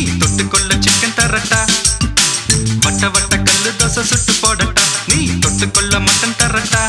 தொட்டுக்கொள்ள chicken தரட்டா வட்ட வட்ட கல்லு தோசை சுட்டு போடட்டா நீ தொட்டுக்கொள்ள மட்டன் தரட்டா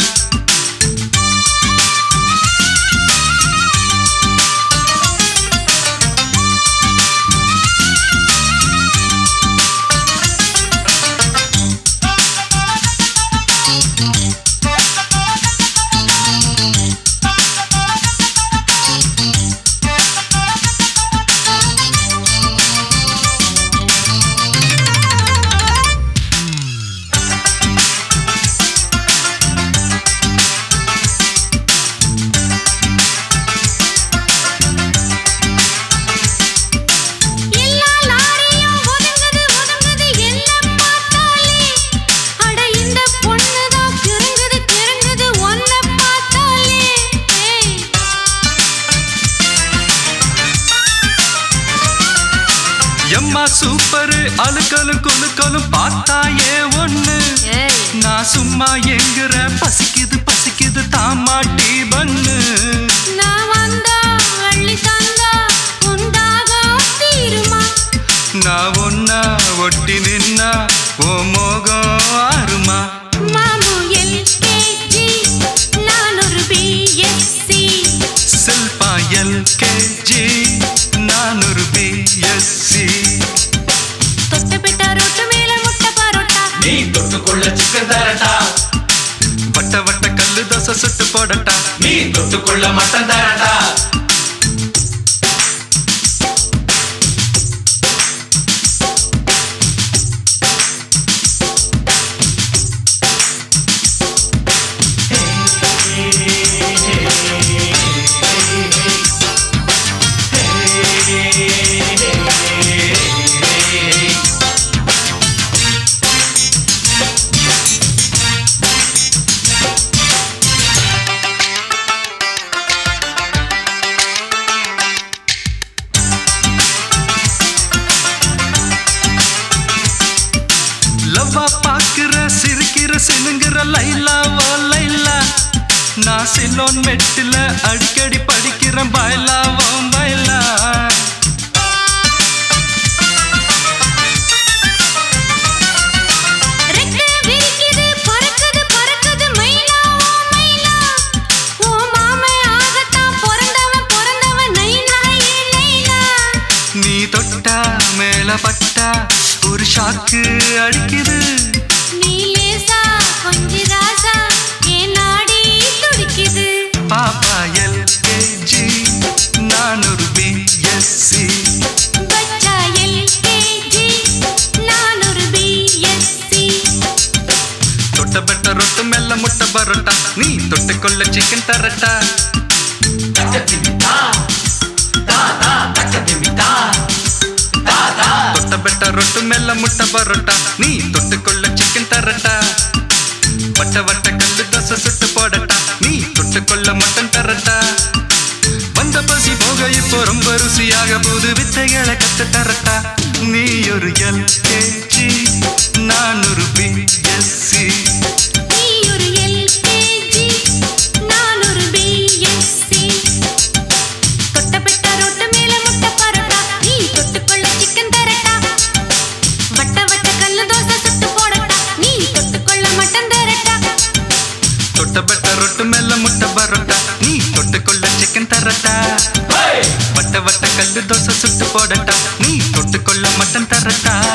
எல்லா லாரியும் ஒதுங்குது ஒதுங்குது என்ன பார்த்தாலே அட இந்த பொண்ணுதான் கிறங்குது கிறங்குது ஒன்ன பார்த்தாலே ஏய் எம்மா சூப்பரு அழுக்கலும் குலுக்கலும் பார்த்தாயே ஒண்ணு ஏய் நான் சும்மா எங்குற பசிக்குது பசிக்குது தாமாட்டி பண்ணு நான் வந்தா வள்ளி தந்தா உண்டாக தீருமா நான் ஒன்னா ஒட்டி நின்னா ஓ மோகம் ஆறுமா மாமு எல்கேஜி நான் ஒரு பிஎஸ்சி செல்பா எல்கேஜி நான் ஒரு பிஎஸ்சி தொட்டு பிட்டா ரொட்டு மேல முட்டை பரோட்டா நீ தொட்டுக்கொள்ள சிக்கன் தரட்டா வட்ட வட்ட கல்லு தோசை சுட்டு போடட்டா நீ தொட்டுக்கொள்ள மட்டன் தரட்டா லவ்வா பாக்குற சிரிக்கிற சினுங்கிற லைலா ஓ லைலா நான் சிலோன் மெட்டில அடிக்கடி படிக்கிறேன் பாய்லா ஓ பாய்லா ரெக்க விரிக்குது பறக்குது பறக்குது மயிலா ஓ மயிலா ஓ மாமே ஆகத்தான் பிறந்தவன் பிறந்தவன் நைனா ஏ நைனா நீ தொட்டா மேல பட்டா ஒரு ஷாக்கு அடிக்குது நீ லேசா கொஞ்சி ராசா என் நாடி துடிக்குது பாப்பா எல்கேஜி நான் ஒரு பிஎஸ்சி பச்சா எல்கேஜி நான் ஒரு பிஎஸ்சி தொட்ட பெட்ட ரொட்டு மெல்ல முட்டை பரோட்டா நீ தொட்டுக்கொள்ள சிக்கன் தரட்டா தக்கத்திமிதா தாதா தக்கத்திமிதா தாதா தொட்ட பெட்ட ரொட்டு மெல்ல முட்டை பரோட்டா நீ தொட்டுக்கொள்ள சிக்கன் தரட்டா வட்ட வட்ட கல்லு தோசை சுட்டு போடட்டா நீ தொட்டுக்கொள்ள மட்டன் தரட்டா வந்த பசி போக இப்போ ரொம்ப ருசியாக புது வித்தைகளை கத்து தரட்டா நீ ஒரு எல்கேஜி நான் ஒரு பிஎஸ்சி நீ ஒரு எல்கேஜி நான் ஒரு பிஎஸ்சி தொட்ட பெட்ட ரொட்டு மேல முட்டை பரோட்டா நீ தொட்டுக்கொள்ள சிக்கன் தரட்டா வட்ட வட்ட கல்லு தோசை சுட்டு போடட்டா நீ தொட்டுக்கொள்ள மட்டன் தரட்டா தொட்ட பெட்ட ரொட்டு மெல்ல முட்டை பரோட்டா நீ தொட்டுக்கொள்ள சிக்கன் தரட்டா ஹே வட்ட வட்ட கல்லு தோசை சுட்டு போடட்டா நீ தொட்டுக்கொள்ள மட்டன் தரட்டா